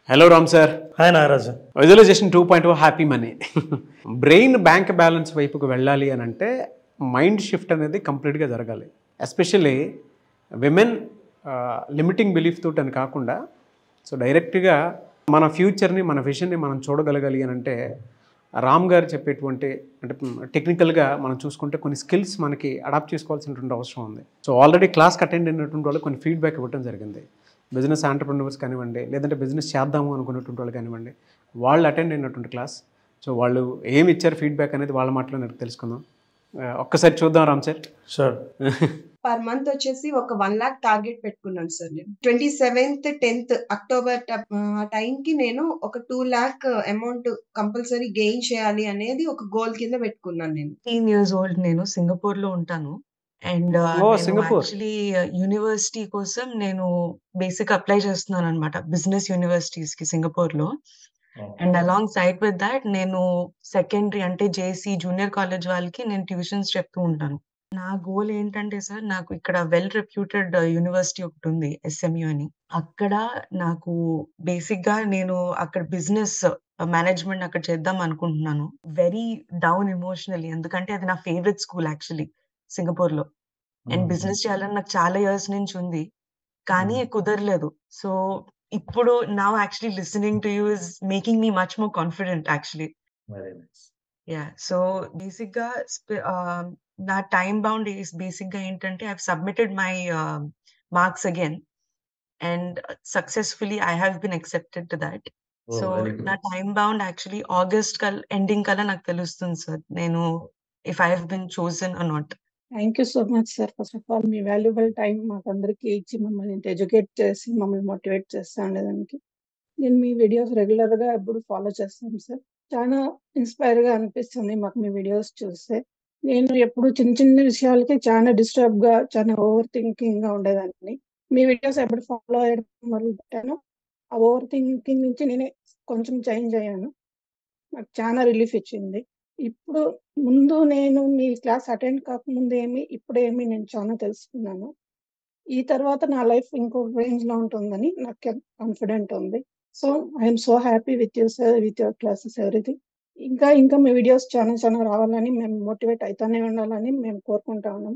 Hello Ram sir hi Nagaraju visualization two point happy money brain bank balance వైపుకు వెళ్ళాలి అని అంటే మైండ్ షిఫ్ట్ అనేది కంప్లీట్గా జరగాలి ఎస్పెషల్లీ విమెన్ లిమిటింగ్ బిలీఫ్ తోటి అని కాకుండా సో డైరెక్ట్గా మన ఫ్యూచర్ని మన విజన్ని మనం చూడగలగాలి అని అంటే రామ్ గారు చెప్పేటువంటి అంటే టెక్నికల్గా మనం చూసుకుంటే కొన్ని స్కిల్స్ మనకి అడాప్ట్ చేసుకోవాల్సినటువంటి అవసరం ఉంది సో ఆల్రెడీ క్లాస్కి అటెండ్ అయినటువంటి వాళ్ళు కొన్ని ఫీడ్బ్యాక్ ఇవ్వడం జరిగింది బిజినెస్ ఆంటర్ప్రినర్స్ కానివ్వండి లేదంటే బిజినెస్ చేద్దాము అనుకున్నటువంటి వాళ్ళు కానివ్వండి వాళ్ళు అటెండ్ అయినటువంటి క్లాస్ సో వాళ్ళు ఏమి ఇచ్చారు ఫీడ్బ్యాక్ అనేది వాళ్ళ మాటలో నాకు తెలుసుకుందాం ఆ, ఒక్కసారి చూద్దాం Ram sir sure per month వచ్చేసి ఒక వన్ లాక్ టార్గెట్ పెట్టుకున్నాను సార్ నేను twenty seventh tenth October time కి నేను ఒక two lakh amount compulsory gain చేయాలి అనేది ఒక గోల్ కింద పెట్టుకున్నాను నేను ఫిఫ్టీన్ ఇయర్స్ ఓల్డ్ నేను సింగపూర్ లో ఉంటాను and oh, Singapore. Actually university కోసం నేను బేసిక్ అప్లై చేస్తున్నాను అనమాట బిజినెస్ యూనివర్సిటీస్ కి సింగపూర్ లో and alongside with that నేను సెకండరీ అంటే జేసీ జూనియర్ కాలేజ్ వాళ్ళకి నేను ట్యూషన్స్ చెప్తూ ఉంటాను నా గోల్ ఏంటంటే సార్ నాకు ఇక్కడ వెల్ రెప్యూటెడ్ యూనివర్సిటీ ఒకటి ఉంది ఎస్ఎంయు అని అక్కడ నాకు బేసిక్ గా నేను అక్కడ బిజినెస్ మేనేజ్మెంట్ అక్కడ చేద్దాం అనుకుంటున్నాను వెరీ డౌన్ ఎమోషనలీ ఎందుకంటే అది నా ఫేవరెట్ స్కూల్ యాక్చువల్లీ సింగపూర్ లో అండ్ బిజినెస్ చేయాలని నాకు చాలా ఇయర్స్ నుంచి ఉంది కానీ కుదరలేదు సో ఇప్పుడు నా actually listening to you is making me much more confident actually very nice yeah so basic గా sp- ఆ, నా టైం బౌండ్ బేసిక్ గా ఏంటంటే I submitted my marks again and successfully I have been accepted to that so నా time bound actually August కల్ ending కల్లా నాకు తెలుస్తుంది సార్ నేను if I have been chosen or not thank you so much sir first of all me valuable time మాకందరికి ఇచ్చి మమ్మల్ని educate చేసి మమ్మల్ని మోటివేట్ చేస్తా ఉండేదానికి నేను మీ వీడియోస్ రెగ్యులర్ గా ఎప్పుడు ఫాలో చేస్తాను సార్ చాలా ఇన్స్పైర్ గా అనిపిస్తుంది మాకు మీ వీడియోస్ చూస్తే నేను ఎప్పుడు చిన్న చిన్న విషయాలకి చాలా డిస్టర్బ్ గా చాలా ఓవర్ థింకింగ్ గా ఉండేదాన్ని మీ వీడియోస్ ఎప్పుడు ఫాలో అయ్యడం మొదలు పెట్టాను ఆ ఓవర్ థింకింగ్ నుంచి నేనే కొంచెం చేంజ్ అయ్యాను నాకు చాలా రిలీఫ్ ఇచ్చింది ఇప్పుడు ముందు నేను మీ క్లాస్ అటెండ్ కాకముందు ఏమి ఇప్పుడు ఏమి నేను చాలా తెలుసుకున్నాను ఈ తర్వాత నా లైఫ్ ఇంకో రేంజ్ లో ఉంటుందని నాకు కాన్ఫిడెంట్ ఉంది so I'm so happy with you sir with your classes everything ఇంకా ఇంకా మీ వీడియోస్ చాలా చాలా రావాలని మేము మోటివేట్ అవుతానే ఉండాలని మేము కోరుకుంటా ఉన్నాం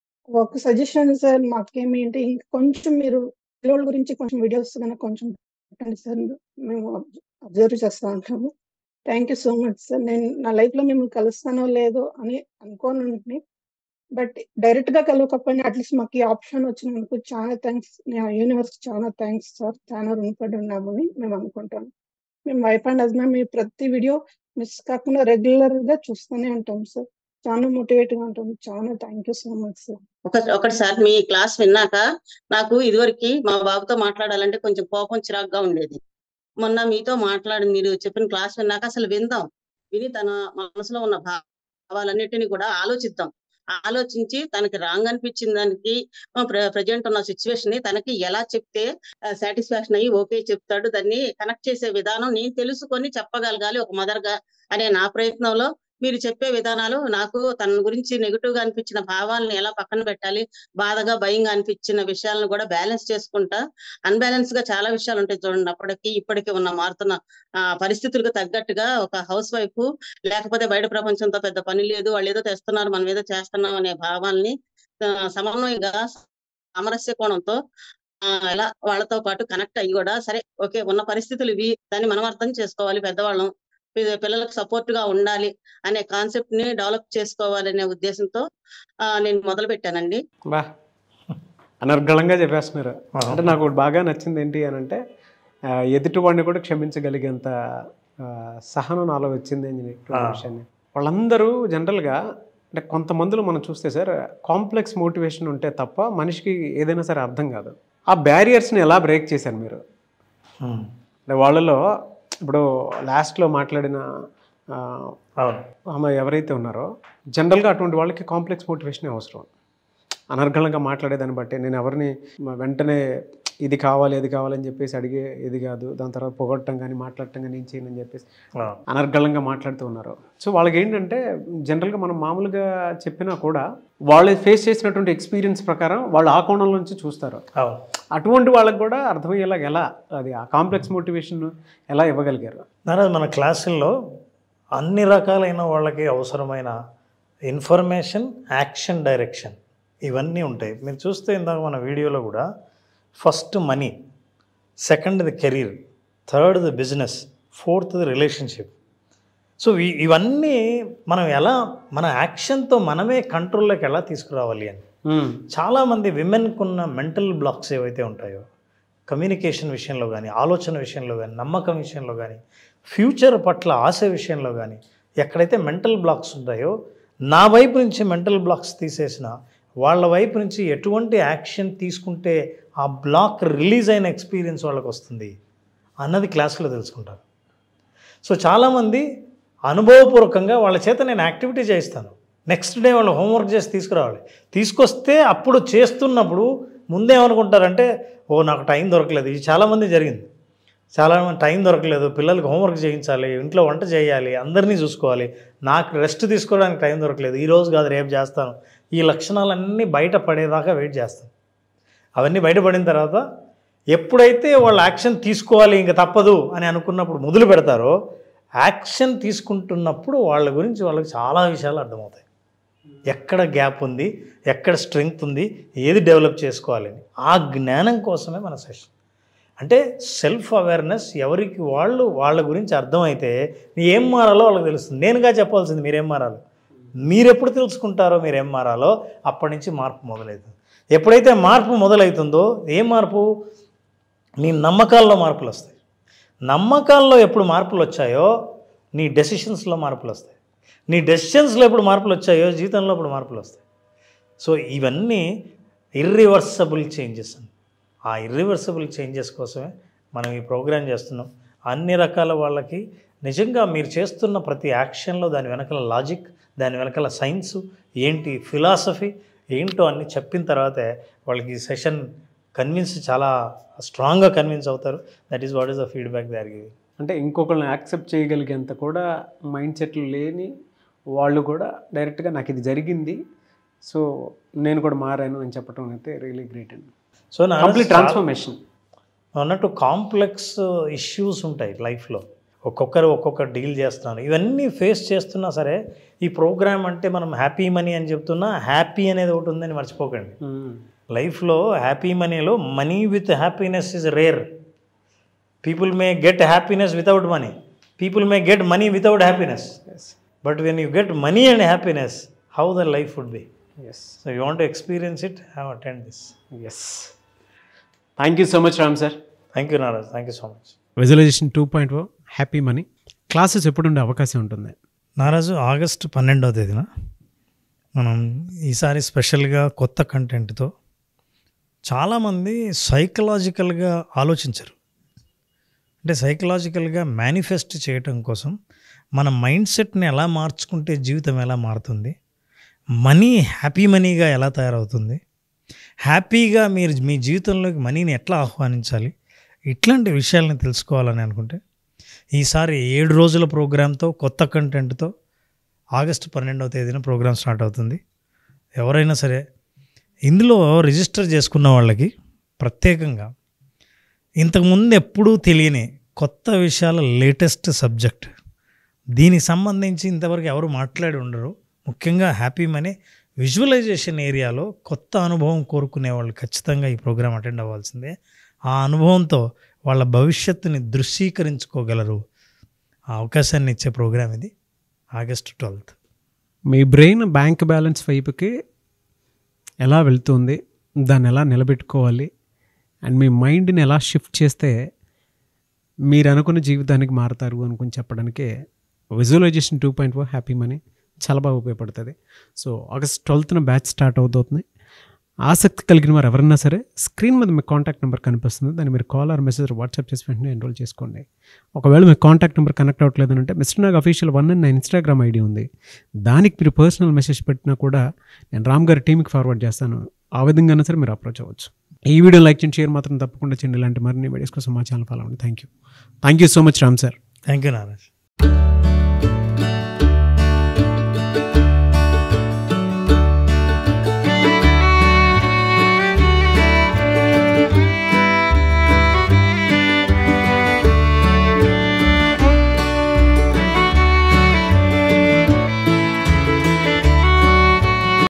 ఒక సజెషన్ సార్ మాకేమి అంటే ఇంకా కొంచెం మీరు పిల్లల గురించి కొంచెం వీడియోస్ కనుక కొంచెం పెట్టండి సార్ మేము అబ్జర్వ్ చేస్తూ ఉంటాము thank you so much sir నేను నా లైఫ్ లో మిమ్మల్ని కలుస్తానో లేదో అని అనుకోను బట్ డైరెక్ట్ గా కలవకపోయినా అట్లీస్ట్ మాకు ఈ ఆప్షన్ వచ్చినందుకు చాలా థ్యాంక్స్ యూనివర్స్ చాలా థ్యాంక్స్ సార్ చాలా రుణపడి ఉన్నామని మేము అనుకుంటాం మేము వైఫ్ అండ్ హస్బెండ్ మీ ప్రతి వీడియో మిస్ కాకుండా రెగ్యులర్ గా చూస్తూనే ఉంటాం సార్ చాలా మోటివేట్ గా ఉంటాం చాలా thank you so much sir ఒక ఒకటిసారి మీ క్లాస్ విన్నాక నాకు ఇదివరకు మా బాబుతో మాట్లాడాలంటే కొంచెం కోపం చిరాగ్గా ఉండేది మొన్న మీతో మాట్లాడి మీరు చెప్పిన క్లాస్ విన్నాక అసలు విందాం విని తన మనసులో ఉన్న భావాలన్నిటిని కూడా ఆలోచిద్దాం ఆలోచించి తనకి రాంగ్ అనిపించిన దానికి ప్రజెంట్ ఉన్న సిచ్యువేషన్ ని తనకి ఎలా చెప్తే సాటిస్ఫాక్షన్ అయ్యి ఓకే చెప్తాడు దాన్ని కనెక్ట్ చేసే విధానం నేను తెలుసుకొని చెప్పగలగాలి ఒక మదర్ గా అనే నా ప్రయత్నంలో మీరు చెప్పే విధానాలు నాకు తన గురించి నెగిటివ్ గా అనిపించిన భావాలను ఎలా పక్కన పెట్టాలి బాధగా భయంగా అనిపించిన విషయాలను కూడా బ్యాలెన్స్ చేసుకుంటా అన్బ్యాలెన్స్ గా చాలా విషయాలు ఉంటాయి చూడండి అప్పటికి ఇప్పటికి ఉన్న మారుతున్న ఆ పరిస్థితులకు తగ్గట్టుగా ఒక హౌస్ వైఫ్ లేకపోతే బయట ప్రపంచంతో పెద్ద పని లేదు వాళ్ళు ఏదో తెస్తున్నారు మనం ఏదో చేస్తున్నాం అనే భావాల్ని ఆ, సమన్వయంగా సామరస్య కోణంతో ఆ, ఎలా వాళ్ళతో పాటు కనెక్ట్ అయ్యి కూడా సరే ఓకే ఉన్న పరిస్థితులు ఇవి దాన్ని మనం అర్థం చేసుకోవాలి పెద్దవాళ్ళం పి- పిల్లలకు సపోర్ట్ గా ఉండాలి అనే కాన్సెప్ట్ ని డెవలప్ చేసుకోవాలనే ఉద్దేశంతో ఆ, నేను మొదలు పెట్టానండి బా అనర్గళంగా చెప్పేస్తున్నారు ఆహా. అంటే నాకు ఒకటి బాగా నచ్చింది ఏంటి అని అంటే ఆ, ఎదుటి వాడిని కూడా క్షమించగలిగేంత ఆ, సహనం నాలో వచ్చింది అని చెప్పి ఆ. విషయాన్ని వాళ్ళందరూ జనరల్గా అంటే కొంతమందిలో మనం చూస్తే సార్ కాంప్లెక్స్ మోటివేషన్ ఉంటే తప్ప మనిషికి ఏదైనా సరే అర్థం కాదు ఆ బ్యారియర్స్ని ఎలా బ్రేక్ చేశారు మీరు అంటే వాళ్ళలో ఇప్పుడు లాస్ట్లో మాట్లాడిన ఆ, అవును ఆమె ఎవరైతే ఉన్నారో జనరల్గా అటువంటి వాళ్ళకి కాంప్లెక్స్ మోటివేషన్ అవసరం అనర్గళంగా మాట్లాడేదాన్ని బట్టి నేను ఎవరిని మ- వెంటనే ఇది కావాలి ఇది కావాలని చెప్పేసి అడిగే ఇది కాదు దాని తర్వాత పొగడటం కానీ మాట్లాడటం కానీ ఏం చేయను అని చెప్పేసి ఆ, అనర్గళంగా మాట్లాడుతూ ఉన్నారు సో వాళ్ళకి ఏంటంటే జనరల్గా మనం మామూలుగా చెప్పినా కూడా వాళ్ళు ఫేస్ చేసినటువంటి ఎక్స్పీరియన్స్ ప్రకారం వాళ్ళు ఆ కోణం నుంచి చూస్తారు అవును అటువంటి వాళ్ళకి కూడా అర్థమయ్యేలా ఎలా అది ఆ కాంప్లెక్స్ మోటివేషన్ ఎలా ఇవ్వగలిగారు నారాజ్ మన క్లాసుల్లో అన్ని రకాలైన వాళ్ళకి అవసరమైన ఇన్ఫర్మేషన్ యాక్షన్ డైరెక్షన్ ఇవన్నీ ఉంటాయి మీరు చూస్తే ఇందాక మన వీడియోలో కూడా first money second the career third the business fourth the relationship so ఇ- ఇవన్నీ మనం ఎలా మన యాక్షన్తో మనమే కంట్రోల్లోకి ఎలా తీసుకురావాలి అని చాలామంది విమెన్కు ఉన్న మెంటల్ బ్లాక్స్ ఏవైతే ఉంటాయో కమ్యూనికేషన్ విషయంలో కానీ ఆలోచన విషయంలో కానీ నమ్మకం విషయంలో కానీ ఫ్యూచర్ పట్ల ఆశ విషయంలో కానీ ఎక్కడైతే మెంటల్ బ్లాక్స్ ఉంటాయో నా వైపు నుంచి మెంటల్ బ్లాక్స్ తీసేసిన వాళ్ళ వైపు నుంచి ఎటువంటి యాక్షన్ తీసుకుంటే ఆ బ్లాక్ రిలీజ్ అయిన ఎక్స్పీరియన్స్ వాళ్ళకి వస్తుంది అన్నది క్లాసులో తెలుసుకుంటారు సో చాలామంది అనుభవపూర్వకంగా వాళ్ళ చేత నేను యాక్టివిటీ చేయిస్తాను నెక్స్ట్ డే వాళ్ళు హోంవర్క్ చేసి తీసుకురావాలి తీసుకొస్తే అప్పుడు చేస్తున్నప్పుడు ముందేమనుకుంటారంటే ఓ నాకు టైం దొరకలేదు ఇది చాలామంది జరిగింది చాలా మంది టైం దొరకలేదు పిల్లలకి హోంవర్క్ చేయించాలి ఇంట్లో వంట చేయాలి అందరినీ చూసుకోవాలి నాకు రెస్ట్ తీసుకోవడానికి టైం దొరకలేదు ఈ రోజు కాదు రేపు చేస్తాను ఈ లక్షణాలన్నీ బయట పడేదాకా వెయిట్ చేస్తాను అవన్నీ బయటపడిన తర్వాత ఎప్పుడైతే వాళ్ళు యాక్షన్ తీసుకోవాలి ఇంకా తప్పదు అని అనుకున్నప్పుడు మొదలు పెడతారో యాక్షన్ తీసుకుంటున్నప్పుడు వాళ్ళ గురించి వాళ్ళకి చాలా విషయాలు అర్థమవుతాయి ఎక్కడ గ్యాప్ ఉంది ఎక్కడ స్ట్రెంగ్త్ ఉంది ఏది డెవలప్ చేసుకోవాలని ఆ జ్ఞానం కోసమే మన సెషన్ అంటే సెల్ఫ్ అవేర్నెస్ ఎవరికి వాళ్ళు వాళ్ళ గురించి అర్థమైతే నీ ఏం మారాలో వాళ్ళకి తెలుస్తుంది నేనుగా చెప్పాల్సింది మీరేం మారాలో మీరు ఎప్పుడు తెలుసుకుంటారో మీరు ఏం మారాలో అప్పటి నుంచి మార్పు మొదలవుతుంది ఎప్పుడైతే మార్పు మొదలవుతుందో ఏ మార్పు నీ నమ్మకాల్లో మార్పులు వస్తాయి నమ్మకాల్లో ఎప్పుడు మార్పులు వచ్చాయో నీ డెసిషన్స్లో మార్పులు వస్తాయి నీ డెసిషన్స్లో ఎప్పుడు మార్పులు వచ్చాయో జీవితంలో అప్పుడు మార్పులు వస్తాయి సో ఇవన్నీ ఇర్రివర్సబుల్ చేంజెస్ అని ఆ ఇర్రివర్సబుల్ చేంజెస్ కోసమే మనం ఈ ప్రోగ్రాం చేస్తున్నాం అన్ని రకాల వాళ్ళకి నిజంగా మీరు చేస్తున్న ప్రతి యాక్షన్లో దాని వెనకాల లాజిక్ దాని వెనకాల సైన్స్ ఏంటి ఫిలాసఫీ ఏంటో అన్ని చెప్పిన తర్వాతే వాళ్ళకి ఈ సెషన్ కన్విన్స్ చాలా స్ట్రాంగ్గా కన్విన్స్ అవుతారు that is what is the feedback they are giving అంటే ఇంకొకరిని యాక్సెప్ట్ చేయగలిగేంత కూడా మైండ్ సెట్లు లేని వాళ్ళు కూడా డైరెక్ట్గా నాకు ఇది జరిగింది సో నేను కూడా మారాను అని చెప్పడం అయితే రియలీ గ్రేట్ అండి సో నా కంప్లీట్ ట్రాన్స్ఫర్మేషన్ అన్నట్టు కాంప్లెక్స్ ఇష్యూస్ ఉంటాయి లైఫ్లో ఒక్కొక్కరు ఒక్కొక్క డీల్ చేస్తున్నారు ఇవన్నీ ఫేస్ చేస్తున్నా సరే ఈ ప్రోగ్రామ్ అంటే మనం హ్యాపీ మనీ అని చెప్తున్నా హ్యాపీ అనేది ఒకటి ఉందని మర్చిపోకండి లైఫ్లో హ్యాపీ మనీలో money with happiness is rare people may get happiness without money people may get money without happiness but when you get money and happiness how the life would be yes so you want to experience it have attend this yes thank you so much Ram sir thank you Naraj thank you so much visualization two point oh happy money classes ఎప్పుడు ఉండే అవకాశం ఉంటుంది నారాజు August పన్నెండవ తేదీన మనం ఈసారి స్పెషల్గా కొత్త కంటెంట్తో చాలామంది సైకలాజికల్గా ఆలోచించరు అంటే సైకలాజికల్గా మేనిఫెస్ట్ చేయటం కోసం మన మైండ్ సెట్ని ఎలా మార్చుకుంటే జీవితం ఎలా మారుతుంది మనీ హ్యాపీ మనీగా ఎలా తయారవుతుంది హ్యాపీగా మీరు మీ జీవితంలోకి మనీని ఎట్లా ఆహ్వానించాలి ఇట్లాంటి విషయాలను తెలుసుకోవాలని అనుకుంటే ఈసారి ఏడు రోజుల ప్రోగ్రాంతో కొత్త కంటెంట్తో ఆగస్టు పన్నెండవ తేదీన ప్రోగ్రాం స్టార్ట్ అవుతుంది ఎవరైనా సరే ఇందులో రిజిస్టర్ చేసుకున్న వాళ్ళకి ప్రత్యేకంగా ఇంతకుముందు ఎప్పుడూ తెలియని కొత్త విషయాల లేటెస్ట్ సబ్జెక్ట్ దీనికి సంబంధించి ఇంతవరకు ఎవరు మాట్లాడి ఉండరు ముఖ్యంగా హ్యాపీ మనీ విజువలైజేషన్ ఏరియాలో కొత్త అనుభవం కోరుకునే వాళ్ళు ఖచ్చితంగా ఈ ప్రోగ్రాం అటెండ్ అవ్వాల్సిందే ఆ అనుభవంతో వాళ్ళ భవిష్యత్తుని దృశ్యీకరించుకోగలరు ఆ అవకాశాన్ని ఇచ్చే ప్రోగ్రాం ఇది ఆగస్టు ట్వెల్త్ మీ బ్రెయిన్ బ్యాంక్ బ్యాలెన్స్ వైపుకి ఎలా వెళ్తుంది దాన్ని ఎలా నిలబెట్టుకోవాలి అండ్ మీ మైండ్ని ఎలా షిఫ్ట్ చేస్తే మీరు అనుకున్న జీవితానికి మారుతారు అనుకుని చెప్పడానికే visualization two point four happy money చాలా బాగా ఉపయోగపడుతుంది సో ఆగస్ట్ ట్వెల్త్న బ్యాచ్ స్టార్ట్ అవుతుంది ఆసక్తి కలిగిన వారు ఎవరన్నా సరే స్క్రీన్ మీద మీ కాంటాక్ట్ నెంబర్ కనిపిస్తుంది దాన్ని మీరు కాల్ ఆర్ మెసేజ్ వాట్సాప్ చేసి వెంటనే ఎన్రోల్ చేసుకోండి ఒకవేళ మీ కాంటాక్ట్ నెంబర్ కనెక్ట్ అవ్వట్లేదు అంటే mister Nag official one and నా ఇన్స్టాగ్రామ్ ఐడి ఉంది దానికి మీరు పర్సనల్ మెసేజ్ పెట్టినా కూడా నేను రామ్ గారి టీంకి ఫార్వర్డ్ చేస్తాను ఆ విధంగానే సరే మీరు అప్రోచ్ అవ్వచ్చు ఈ వీడియో లైక్ చేయండి షేర్ మాత్రం తప్పకుండా చేయండి ఇలాంటి మరిన్ని వీడియోస్ కోసం మా ఛానల్ ఫాలో అవ్వండి thank you thank you so much Ram sir thank you నారాజ్